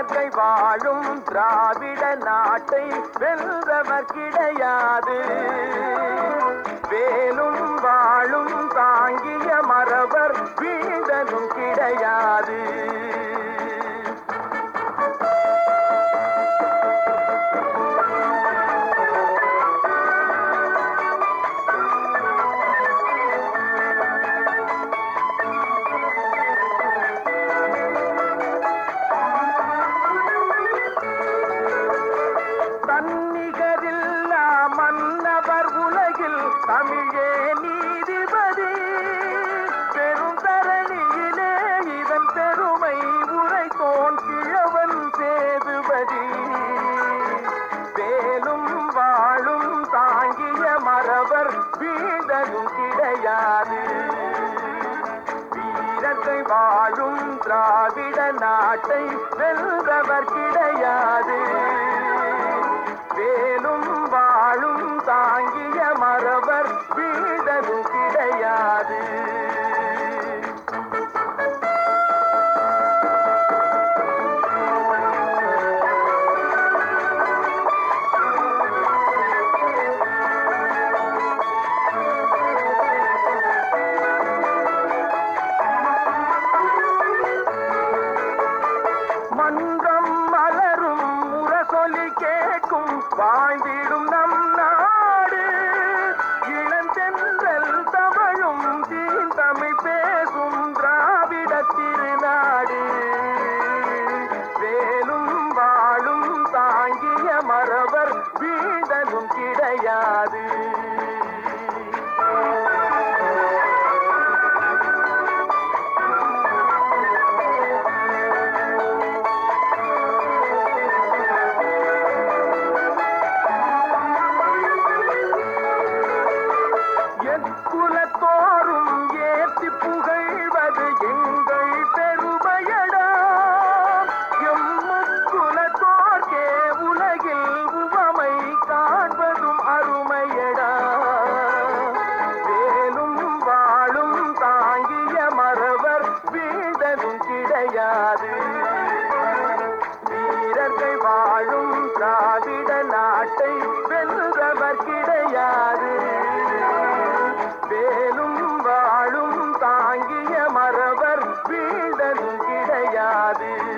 வீரர்கள் வாழும் திராவிட நாட்டை வெல்றவர் கிடையாது வேலும் வாழும் தாங்கிய மறவர் வீழ்ந்ததும் கிடையாது தன்னிகரில்லா மன்னவர் உலகில் தமிழே நீதிபதி பெரும் தரணியிலே இதன் பெருமை உரைத்தோன் கிழவன் சேதுபதி வேலும் வாழும் தாங்கிய மறவர் வீழ்தலும் கிடையாது வீரர்கள் வாழும் திராவிட நாட்டை வெல்றவர் கிடையாது வேலும் வாழும் தாங்கிய மறவர் வீழ்தலும் கிடையாது மன்றம் மலரும் முரசொலி கேட்கும் வாழ்ந்திடும் நம் நாடு இளந்தென்றல் தமிழும் தீந்தமிழ் பேசும் திராவிட திருநாடு வேலும் வாழும் தாங்கிய மறவர் வீழ்தலும் கிடையாது எக்குலத்தோறும் ஏத்தி புகழ்வது எங்கள் பெருமையடா எம்முக்குலத்தோர்க்கே உலகில் உவமை காண்பதும் அருமையடா வேலும் வாழும் தாங்கிய மறவர் வீழ்தலும் கிடையாது வீரர்கள் வாழும் திராவிட நாட்டை வெல்றவர் கிடையாது வேலும் வாழும் தாங்கிய மறவர் வீழ்தலும் கிடையாது